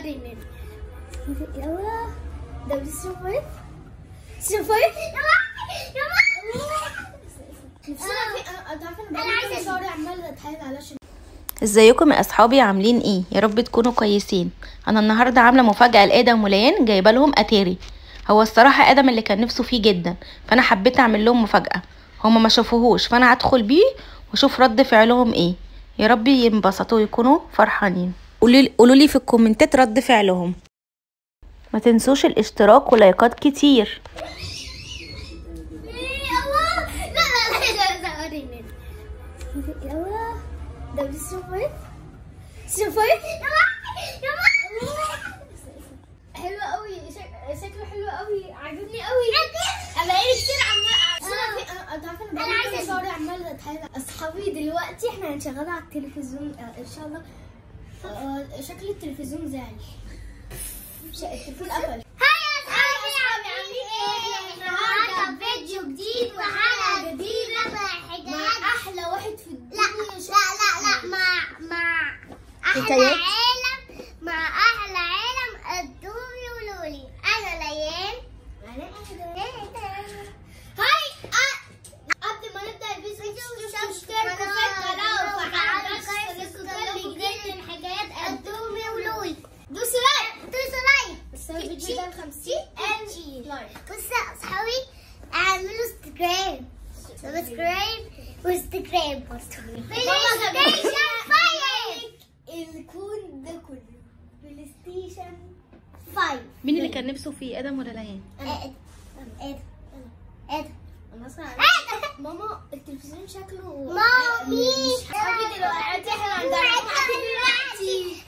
ريمان يلا ده سيزون 5 سيزون 5 يا انا عايزه شعري عمال اتحايل على شعري ازيكم يا اصحابي عاملين ايه يا رب تكونوا كويسين انا النهارده عامله مفاجاه لادم وليان جايبه لهم اتاري هو الصراحه ادم اللي كان نفسه فيه جدا فانا حبيت اعمل لهم مفاجاه هما ما شافوهوش فانا هدخل بيه واشوف رد فعلهم ايه يا رب ينبسطوا ويكونوا فرحانين قولوا لي في الكومنتات رد فعلهم ما تنسوش الاشتراك ولايكات كتير يلا لا لا لا لا ريمان يلا ده سيزون 5 سيزون 5 حلو قوي شكله حلو قوي عاجبني قوي انا بقالي كتير عمال انت عارفه انا بقالي شعري عمال اتحايل اصحابي دلوقتي احنا هنشغلها على التلفزيون آه، ان شاء الله آه، شكل التلفزيون زعل ش- التلفزيون قفل هاي يا اصحابي عاملين ايه؟ النهارده فيديو جديد وحلقه جديده مع مع حكايات احلى واحد في لا الدنيا لا لا لا مع مع احلى حكايات؟ عالم مع احلى عالم الدوري ولولي انا ليان هاي آه، قبل ما نبدا الفيديو اشتركوا في القناه وفعلوا جرس لكل جديد من حكايات الدوري ولولي دوسوا لايك دوسوا لايك بس هو الفيديو ده 50 ام لايك بصوا يا اصحابي اعملوا سبسكرايب سبسكرايب وانستجرام بلاي ستيشن فايف الكون ده كله بلاي ستيشن فايف مين اللي كان نفسه فيه ادم ولا ليان ايه ايه ايه انا اصلا ايه ماما التلفزيون شكله مامي اصحابي دلوقتي احنا عندنا دلوقتي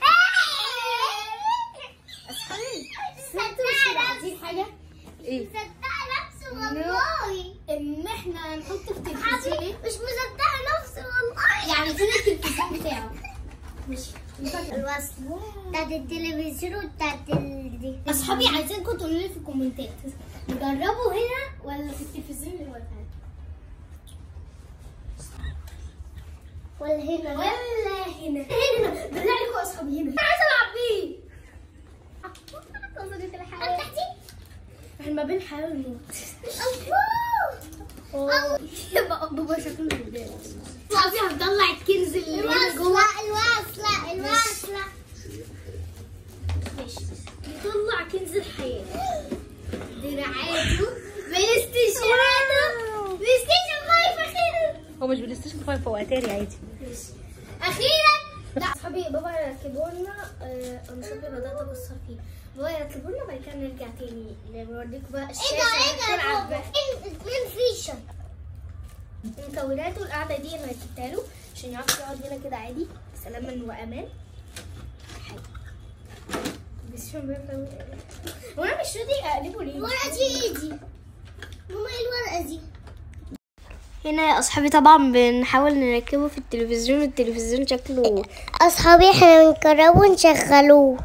اصحابي انتوا مش عايزين حاجه ايه مصدقة نفسي والله ان احنا نحط في حبيبي التلفزيون مش مصدقة نفسي والله يعني فين التلفزيون بتاعه ماشي الوصل بتاعت التلفزيون وبتاعت ال- دي اصحابي عايزينكم تقولوا لي في الكومنتات نجربه هنا ولا في التلفزيون اللي هو بتاعنا ولا هنا ولا هنا هنا بالله عليكم يا اصحابي هنا عايزه العب بيه تحتي احنا ما بين حياه والموت الله يبقى بابا شكله قدام صاحبي هتطلع الكنز اللي هنا جوه الوصلة الوصلة الوصلة ماشي يطلع كنز الحياه دراعاته بلاي ستيشناته بلاي ستيشن 5 اخيرا هو مش بلاي ستيشن 5 هو اتاري عادي اخيرا لا اصحابي بابا يركبوا لنا آه، انا صاحبي بدات ابصر فيه بابا يركبوا لنا بعد كده نرجع تاني نوريكم بقى الشاشه ايه ده ايه ده بتلعب بابا؟ إيه- مين فيشة مكوناته القعده دي انا ركبتها له عشان يعرف يقعد هنا كده عادي سلاما وامان حاجه بس شو بيفهم هو انا مش راضي اقلبه ليه ورقة ايدي ماما ايه الورقة دي هنا يا اصحابي طبعا بنحاول نركبه في التلفزيون والتلفزيون شكله اصحابي احنا بنجربه ونشغلوه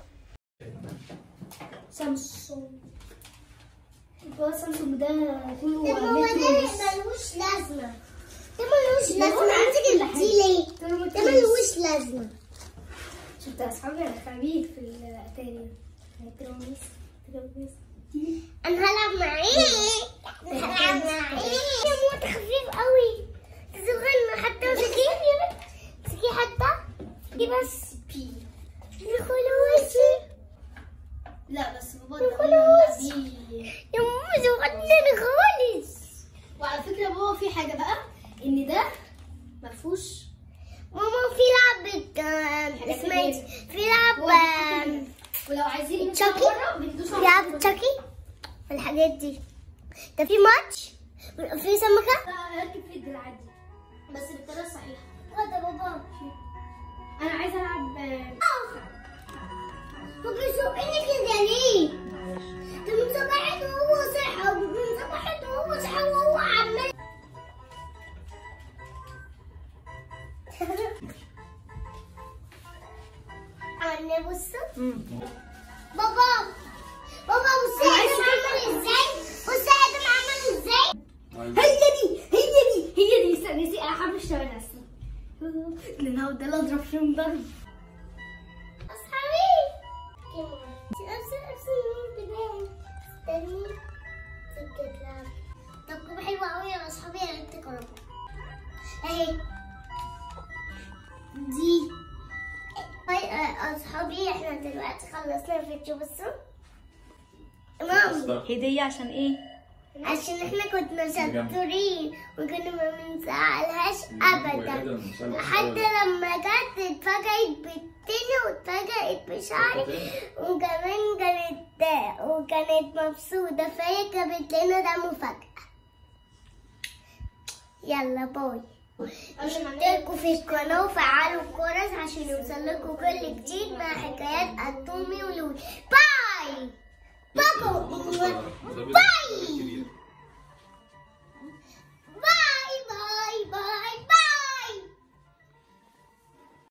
سامسونج هو سامسونج ده كله ده هو متر ده ونص. ملوش لازمة ده ملوش ده هو لازمة عندك عندك دي ليه؟ ده متر ده ونص. ملوش لازمة شفت يا اصحابي انا خبيث في الاتاري متر ونص متر ونص. انا هلعب معاه هلعب معاه يا موت خفيف قوي صغير حتى مسكي مسكي حتى دي بس بي الخلوصي لا بس بابا يا ده خلاص. بي يا ماما صغير خالص وعلى فكره بابا في حاجه بقى ان ده مفهوش ماما في لعبة آه، اسمها ايه؟ في لعبة آه، ولو عايزين تشاكي؟ نطلع بره بندوس في على لعبة الزرار. تشاكي الحاجات دي ده في ماتش في سمكة لا اركب في الدراعات دي بس بالطريقه الصحيحه ده بابا انا عايزه العب آه، طب بيزقني كده ليه؟ ده من صباحت وهو صحى من صباحت وهو صحى وهو عمال عملنا بصوا بابا بابا بص عايز ادم عمل ازاي بص ادم عمل ازاي هي دي هي دي هي دي استنى نسي انا حابب الشوارع اصلا لان هو ده اللي اضرب فيهم ضرب اصحابي الكهرباء اهي دي هاي آه، اصحابي احنا دلوقتي خلصنا الفيديو بصوا مام هديه عشان ايه عشان احنا كنا شطورين وكنا ما بنزعلهاش ابدا لحد لما جت اتفاجئت بالتاني واتفاجئت بشعري وكمان كانت وكانت مبسوطة فهي جابت لنا ده مفاجأة يلا باي اشتركوا في القناة وفعلوا الجرس عشان يوصلكوا كل جديد مع حكايات التومي ولولي باي بابا باي